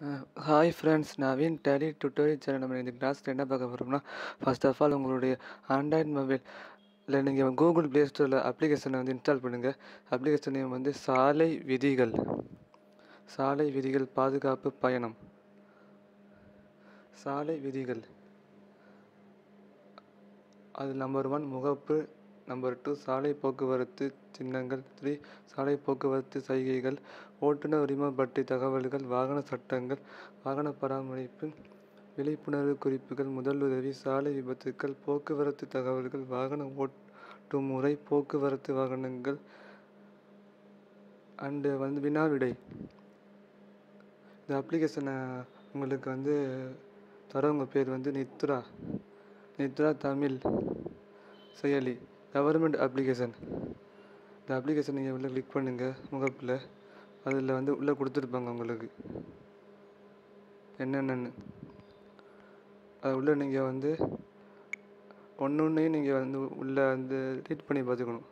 hi friends Naveen tele tutorial channel நம்ம இந்த கிளாஸில் என்ன பார்க்க போகிறோம்னா ஃபர்ஸ்ட் ஆஃப் ஆல் உங்களுடைய ஆண்ட்ராய்டு மொபைல் நீங்கள் கூகுள் ப்ளே ஸ்டோரில் அப்ளிகேஷனை வந்து இன்ஸ்டால் பண்ணுங்கள் அப்ளிகேஷன் நேம் வந்து சாலை விதிகள் சாலை விதிகள் பாதுகாப்பு பயணம் சாலை விதிகள் அது நம்பர் ஒன் முகப்பு நம்பர் டூ சாலை போக்குவரத்து சின்னங்கள் த்ரீ சாலை போக்குவரத்து சைகைகள் ஓட்டுநர் உரிமம் பற்றிய தகவல்கள் வாகன சட்டங்கள் வாகன பராமரிப்பு விழிப்புணர்வு குறிப்புகள் முதலுதவி சாலை விபத்துக்கள் போக்குவரத்து தகவல்கள் வாகன ஓட்டும் முறை போக்குவரத்து வாகனங்கள் அண்டு வந்து வினா விடை இந்த அப்ளிகேஷனை உங்களுக்கு வந்து தரவங்க பேர் வந்து நித்ரா நித்ரா தமிழ் செயலி கவர்மெண்ட் அப்ளிகேஷன் இந்த அப்ளிகேஷன் நீங்கள் உள்ளே கிளிக் பண்ணுங்கள் முகப்பில் அதில் வந்து உள்ளே கொடுத்துருப்பாங்க உங்களுக்கு என்னென்னு அது உள்ளே நீங்கள் வந்து ஒன்று ஒன்றையும் நீங்கள் வந்து உள்ளே வந்து ரீட் பண்ணி பார்த்துக்கணும்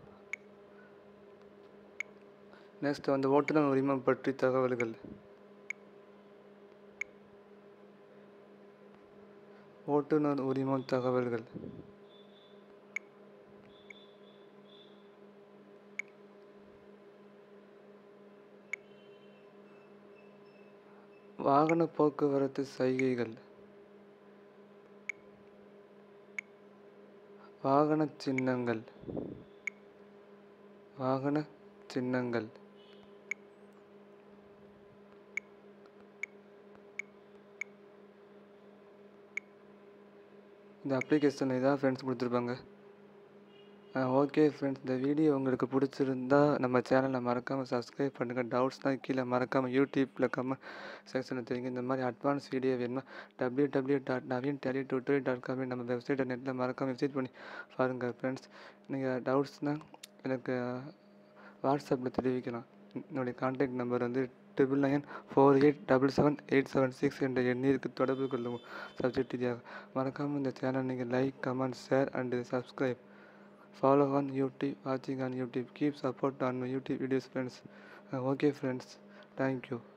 நெக்ஸ்ட் வந்து ஓட்டுநர் உரிமம் பற்றி தகவல்கள் ஓட்டுநர் உரிமம் தகவல்கள் வாகன போக்குவரத்து சைகைகள் வாகன சின்னங்கள் வாகன சின்னங்கள் இந்த அப்ளிகேஷன் இதான் ஃப்ரெண்ட்ஸ் கொடுத்துருப்பாங்க ஓகே ஃப்ரெண்ட்ஸ் இந்த வீடியோ உங்களுக்கு பிடிச்சிருந்தா நம்ம சேனலை மறக்காமல் சப்ஸ்கிரைப் பண்ணுங்கள் டவுட்ஸ்னால் கீழே மறக்காமல் யூடியூப்பில் கமெண்ட் செக்ஷனில் தெரியுங்க இந்த மாதிரி அட்வான்ஸ் வீடியோ வேணுமா W W dot Naveen tele tutorial dot com நம்ம வெப்சைட்டை நெட்டில் மறக்காமல் விசிட் பண்ணி பாருங்கள் ஃப்ரெண்ட்ஸ் நீங்கள் டவுட்ஸ்னால் எனக்கு வாட்ஸ்அப்பில் தெரிவிக்கலாம் என்னுடைய கான்டாக்ட் நம்பர் வந்து triple nine four eight double seven eight seven six என்ற எண்ணிற்கு தொடர்பு கொள்ளும் சப்ஜெக்ட் ரீதியாக மறக்காமல் இந்த சேனல் நீங்கள் like comment share and subscribe follow on youtube watching on youtube keep support on my youtube videos friends uh, okay friends thank you